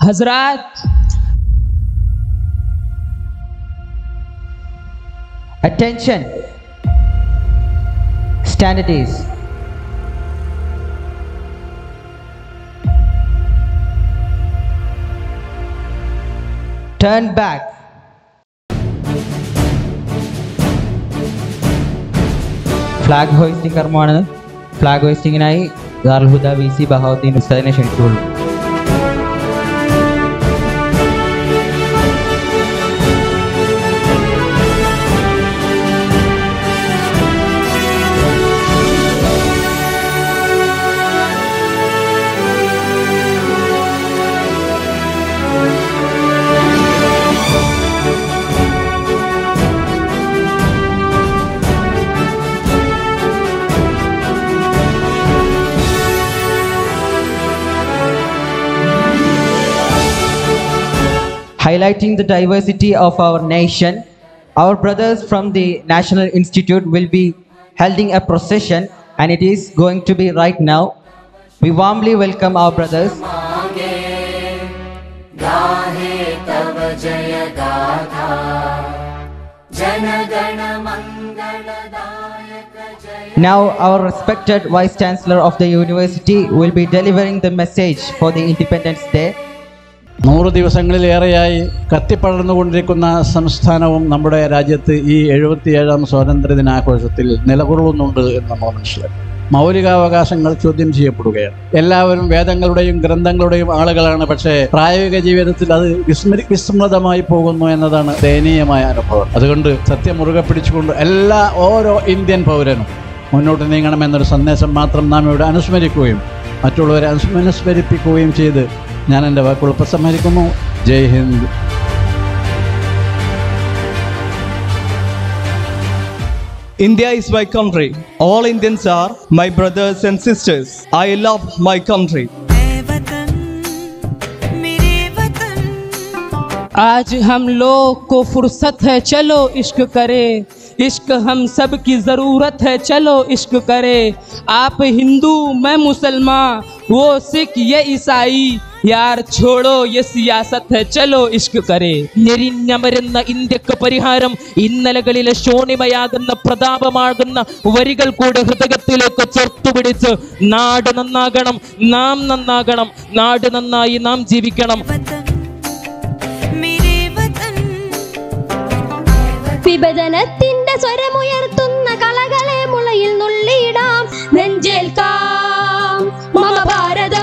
हजरत Attention. Stand at ease. Turn back. Flag hoisting കർമ്മമാണ് flag ഹോയിസ്റ്റിങ്ങിനായി ദാർഹുദ വി സി ബഹാവുദ്ദീൻ ഉസ്താദിനെ ക്ഷണിച്ചുകൊള്ളു highlighting the diversity of our nation, our brothers from the National Institute will be holding a procession and it is going to be right now. We warmly welcome our brothers. गाहे तव जय गाथा जनगण मङ्गलदायक जय Now our respected Vice Chancellor of the university will be delivering the message for the Independence Day. നൂറ് ദിവസങ്ങളിലേറെയായി കത്തിപ്പടർന്നുകൊണ്ടിരിക്കുന്ന സംസ്ഥാനവും നമ്മുടെ രാജ്യത്ത് ഈ എഴുപത്തിയേഴാം സ്വാതന്ത്ര്യ ദിനാഘോഷത്തിൽ നിലകൊള്ളുന്നുണ്ട് എന്ന് നമ്മൾ മനസ്സിലാക്കും മൗലികാവകാശങ്ങൾ ചോദ്യം ചെയ്യപ്പെടുകയാണ് എല്ലാവരും വേദങ്ങളുടെയും ഗ്രന്ഥങ്ങളുടെയും ആളുകളാണ് പക്ഷേ പ്രായോഗിക ജീവിതത്തിൽ അത് വിസ്മരി വിസ്മൃതമായി പോകുന്നു എന്നതാണ് ദയനീയമായ അനുഭവം അതുകൊണ്ട് സത്യം മുറുകെ പിടിച്ചുകൊണ്ട് എല്ലാ ഓരോ ഇന്ത്യൻ പൗരനും മുന്നോട്ട് നീങ്ങണമെന്നൊരു സന്ദേശം മാത്രം നാം ഇവിടെ അനുസ്മരിക്കുകയും മറ്റുള്ളവരെ അനുസ് അനുസ്മരിപ്പിക്കുകയും ചെയ്ത് ഞാൻ എൻ്റെ വാക്കുകൾ ഉപസംഹരിക്കുന്നു ജയ് Hind India is my country. All Indians are my brothers and sisters. I love my country. ऐ वतन मेरे वतन आज हम लोग को फुर्सत है चलो इश्क करे इश्क हम सब की ज़रूरत है चलो इश्क करे आप हिंदू मैं मुसलमान वो सिख ये ईसाई യാർ ഛോടോ യെ സിയാസത്ത് ഹെ ചലോ ഇഷ്ക് കരേ ഞെരിഞ്ഞമരുന്ന ഇന്ത്യക്ക് പരിഹാരം ഇന്നലകളിലെ ശോണിമയാകുന്ന പ്രതാപമാകുന്ന വരികൾ കൂടെ ഹൃദയത്തിലേക്ക് ചേർത്തുപിടിച്ച് നാട് നന്നാകണം നാം നന്നാകണം നാട് നന്നായി നാം ജീവിക്കണം वतन मेरे वतन വിഭജനത്തിന്റെ സ്വരമുയർത്തുന്ന കളകളെ മുളയിൽ നുള്ളിയിടാം നെഞ്ചേൽക്കാം മമ ഭാരതം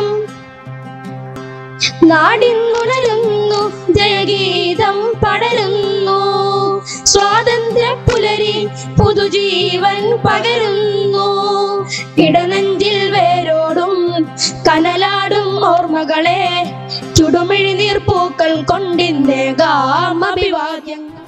നാടിന്നുണരുന്നു ജയഗീതം പടരുന്നു സ്വാതന്ത്ര്യ പുലരി പുതുജീവൻ പകരുന്നു ഇടനെഞ്ചിൽ വേരോടും കനലാടും ഓർമ്മകളെ ചുടുമിഴി നീർപ്പൂക്കൾ കൊണ്ടിന്നേകാം അഭിവാദ്യങ്ങൾ